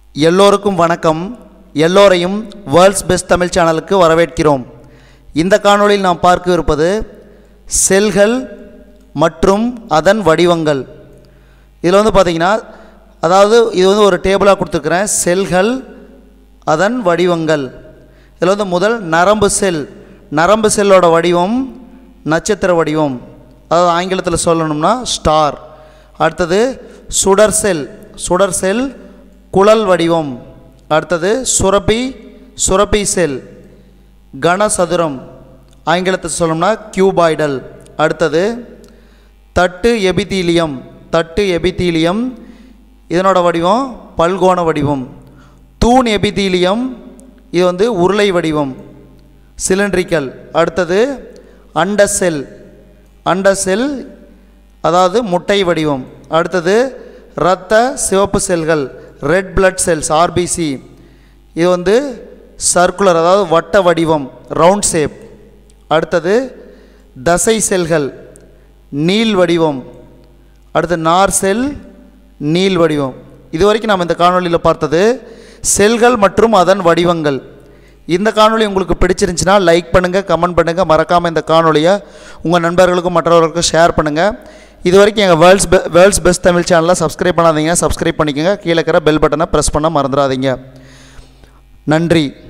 எல்லோருக்கும் வணக்கம் எல்லோரையும் வேர்ல்ட்ஸ் பெஸ்ட் தமிழ் சேனலுக்கு வரவேற்கிறோம் இந்த காணொளியில் நாம் பார்க்க இருப்பது செல்கள் மற்றும் அதன் வடிவங்கள் இதில் வந்து பார்த்தீங்கன்னா அதாவது இது வந்து ஒரு டேபிளாக கொடுத்துருக்குறேன் செல்கள் அதன் வடிவங்கள் இதில் வந்து முதல் நரம்பு செல் நரம்பு செல்லோட வடிவம் நட்சத்திர வடிவம் அதாவது ஆங்கிலத்தில் சொல்லணும்னா ஸ்டார் அடுத்தது சுடர் செல் சுடர் செல் குழல் வடிவம் அடுத்தது சுரப்பி சுரப்பி செல் கனசதுரம் ஆங்கிலத்தில் சொல்லணும்னா கியூபாய்டல் அடுத்தது தட்டு எபிதீலியம் தட்டு எபிதீலியம் இதனோட வடிவம் பல்கோண வடிவம் தூண் எபிதீலியம் இது வந்து உருளை வடிவம் சிலிண்ட்ரிக்கல் அடுத்தது அண்ட செல் அண்ட செல் அதாவது முட்டை வடிவம் அடுத்தது இரத்த சிவப்பு செல்கள் ரெட் பிளட் செல்ஸ் ஆர்பிசி இது வந்து சர்க்குலர் அதாவது வட்ட வடிவம் ரவுண்ட் ஷேப் அடுத்தது தசை செல்கள் நீள் வடிவம் அடுத்து நார் செல் நீள் வடிவம் இது வரைக்கும் நாம் இந்த காணொளியில் பார்த்தது செல்கள் மற்றும் அதன் வடிவங்கள் இந்த காணொளி உங்களுக்கு பிடிச்சிருந்துச்சுன்னா லைக் பண்ணுங்கள் கமெண்ட் பண்ணுங்கள் மறக்காமல் இந்த காணொளியை உங்கள் நண்பர்களுக்கும் மற்றவர்களுக்கும் ஷேர் பண்ணுங்கள் இது வரைக்கும் எங்கள் வேர்ல்ட்ஸ் பெ வேர்ல்ட்ஸ் பெஸ்ட் தமிழ் சேனலை சப்ஸ்கிரைப் பண்ணாதீங்க சப்ஸ்கிரைப் பண்ணிக்கோங்க கீழே இருக்கிற பெல் பட்டனை ப்ரெஸ் பண்ண மறந்துடாதீங்க நன்றி